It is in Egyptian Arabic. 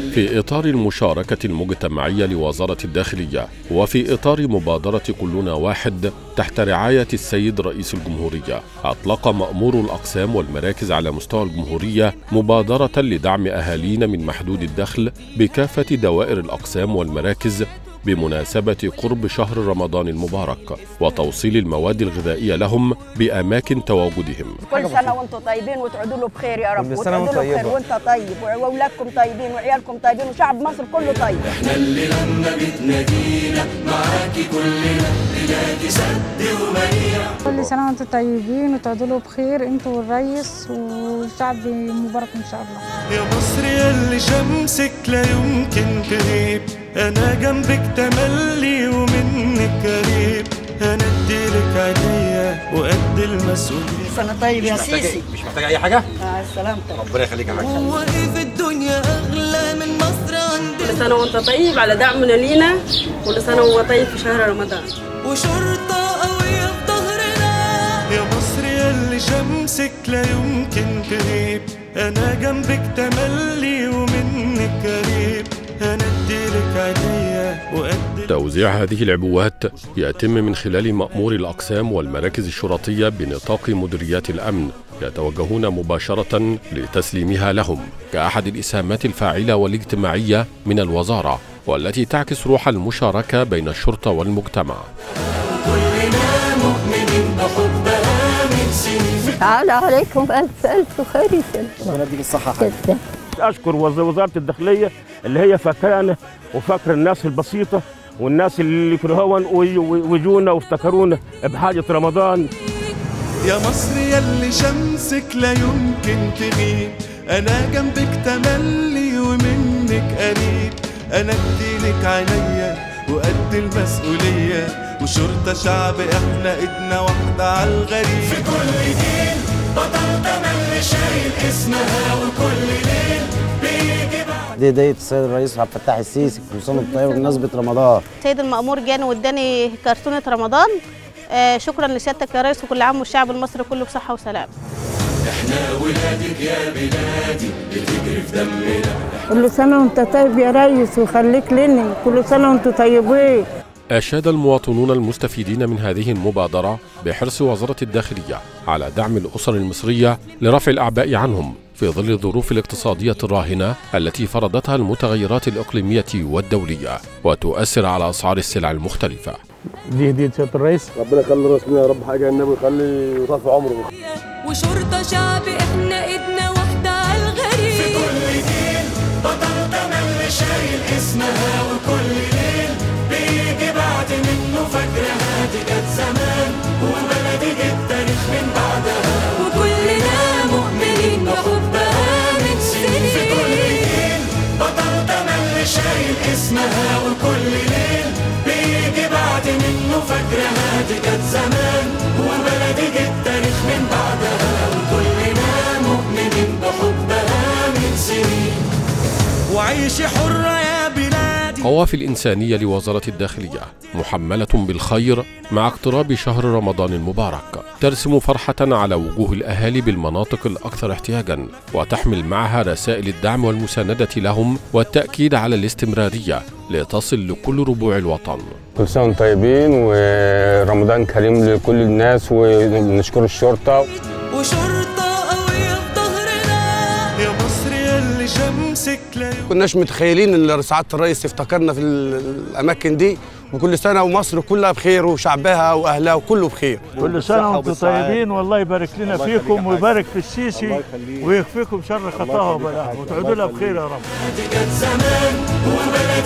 في إطار المشاركة المجتمعية لوزارة الداخلية وفي إطار مبادرة كلنا واحد تحت رعاية السيد رئيس الجمهورية أطلق مأمور الأقسام والمراكز على مستوى الجمهورية مبادرة لدعم أهالينا من محدود الدخل بكافة دوائر الأقسام والمراكز بمناسبة قرب شهر رمضان المبارك وتوصيل المواد الغذائية لهم بأماكن تواجدهم كل سنه وانتم طيبين وتعودوا له بخير يا رب كل سنة وتعودوا له وانت بخير طيبة. وانت طيب واولادكم طيبين وعيالكم طيبين وشعب مصر كله طيب كل سنة وانتم طيبين وتعودوا له بخير انتوا والريس والشعب مبارك ان شاء الله يا مصر يلي شمسك لا يمكن تغيب انا جنبك تملي ومنك قريب انا اديلك عينيا وقد المسؤوليه سنه طيب يا سيسي مش محتاج اي حاجه مع السلامه ربنا يخليك يا حاج هو ايه في الدنيا اغلى من مصر عندنا كل سنة وانت طيب على دعمنا لينا كل سنة وهو طيب في شهر رمضان وشرطة قوية في ظهرنا يا مصر يلي شمسك لا يمكن تغيب أنا جنبك تملي ومنك قريب أنا اديلك عينيا وقد توزيع هذه العبوات يتم من خلال مأمور الأقسام والمراكز الشرطية بنطاق مديريات الأمن يتوجهون مباشرة لتسليمها لهم كأحد الإسهامات الفاعلة والاجتماعية من الوزارة والتي تعكس روح المشاركة بين الشرطة والمجتمع تعالى عليكم ألف ألف خير ربنا يديك الصحه يا حاج اشكر وز- وزاره الداخليه اللي هي فاكرانا وفاكره الناس البسيطه والناس اللي كرهون وجونا وافتكرونا بحاجه رمضان يا مصر يلي شمسك لا يمكن تغيب انا جنبك تملي ومنك قريب انا اديلك عينيا وقد المسؤولية وشرطة شعب احنا ايدنا واحدة على الغريب في كل جيل بطل تملي شايل اسمها وكل ليل بيجي بعد دي هديه السيد الرئيس عبد الفتاح السيسي كل سنه وانت طيب بمناسبه رمضان سيد المأمور جاني واداني كرتونة رمضان آه شكرا لسيادتك يا ريس وكل عام والشعب المصري كله بصحة وسلام كل سنة وانت طيب يا ريس وخليك لنا كل سنة وانتم طيبين أشاد المواطنون المستفيدين من هذه المبادرة بحرص وزارة الداخلية على دعم الأسر المصرية لرفع الأعباء عنهم في ظل الظروف الاقتصادية الراهنة التي فرضتها المتغيرات الإقليمية والدولية وتؤثر على أسعار السلع المختلفة دي هديه سياده الرئيس ربنا يخلي راسنا يا رب حاجه النبي يخلي يطول في عمره وشرطة شعب احنا ايدنا واحدة على الغريب في كل جيل بطل تملي شايل اسمها وكل ليل بيجي بعد منه فاكرها دي كانت زمان وبلدي جه التاريخ من بعدها وكلنا مؤمنين بحبها من سنين في كل جيل بطل تملي شايل اسمها وكل ليل بيجي بعد منه فاكرها دي كانت زمان وبلدي جه التاريخ من بعدها وكلنا مؤمنين بحبها من سنين وعيشي حرة يا بلادي قوافل الإنسانية لوزارة الداخلية محملة بالخير مع اقتراب شهر رمضان المبارك ترسم فرحة على وجوه الأهالي بالمناطق الأكثر احتياجا وتحمل معها رسائل الدعم والمساندة لهم والتأكيد على الاستمرارية لتصل لكل ربوع الوطن كل سنه وانتم طيبين ورمضان كريم لكل الناس ونشكر الشرطه وشرطة قوية في ظهرنا يا مصر يلي شمسك لا كناش متخيلين ان سعاده الرئيس يفتكرنا في الاماكن دي وكل سنه ومصر كلها بخير وشعبها واهلها وكله بخير كل سنه وانتم طيبين والله يبارك لنا فيكم ويبارك في السيسي ويكفيكم شر خطاها وبلاها وتعودوا لها بخير يا رب دي كانت زمان وبلدي